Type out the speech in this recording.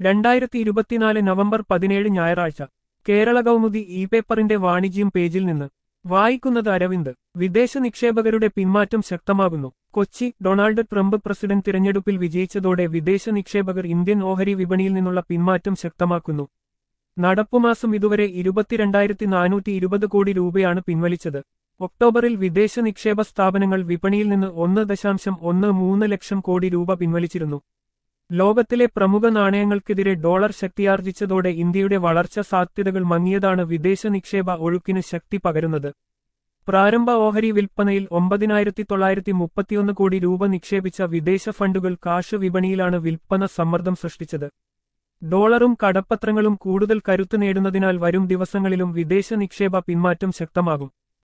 രണ്ടായിരത്തി ഇരുപത്തിനാല് നവംബർ പതിനേഴ് ഞായറാഴ്ച കേരള കൗമുദി ഇ പേപ്പറിന്റെ വാണിജ്യം പേജിൽ നിന്ന് വായിക്കുന്നത് അരവിന്ദ് വിദേശ നിക്ഷേപകരുടെ പിന്മാറ്റം ശക്തമാകുന്നു കൊച്ചി ഡൊണാൾഡ് ട്രംപ് പ്രസിഡന്റ് തിരഞ്ഞെടുപ്പിൽ വിജയിച്ചതോടെ വിദേശ നിക്ഷേപകർ ഇന്ത്യൻ ഓഹരി വിപണിയിൽ നിന്നുള്ള പിന്മാറ്റം ശക്തമാക്കുന്നു നടപ്പുമാസം ഇതുവരെ ഇരുപത്തിരണ്ടായിരത്തി നാനൂറ്റി ഇരുപത് കോടി രൂപയാണ് പിൻവലിച്ചത് ഒക്ടോബറിൽ വിദേശ നിക്ഷേപ സ്ഥാപനങ്ങൾ വിപണിയിൽ നിന്ന് ഒന്ന് ദശാംശം ഒന്ന് മൂന്ന് ലക്ഷം കോടി രൂപ പിൻവലിച്ചിരുന്നു ലോകത്തിലെ പ്രമുഖ നാണയങ്ങൾക്കെതിരെ ഡോളർ ശക്തിയാർജിച്ചതോടെ ഇന്ത്യയുടെ വളർച്ച സാധ്യതകൾ മങ്ങിയതാണ് വിദേശ നിക്ഷേപ ഒഴുക്കിന് ശക്തി പകരുന്നത് പ്രാരംഭ ഓഹരി വിൽപ്പനയിൽ ഒമ്പതിനായിരത്തി തൊള്ളായിരത്തി മുപ്പത്തിയൊന്ന് കോടി രൂപ നിക്ഷേപിച്ച വിദേശ ഫണ്ടുകൾ കാശ് വിപണിയിലാണ് വിൽപ്പന സമ്മർദ്ദം സൃഷ്ടിച്ചത് ഡോളറും കടപ്പത്രങ്ങളും കൂടുതൽ കരുത്തു നേടുന്നതിനാൽ വരും ദിവസങ്ങളിലും വിദേശ നിക്ഷേപ പിന്മാറ്റം ശക്തമാകും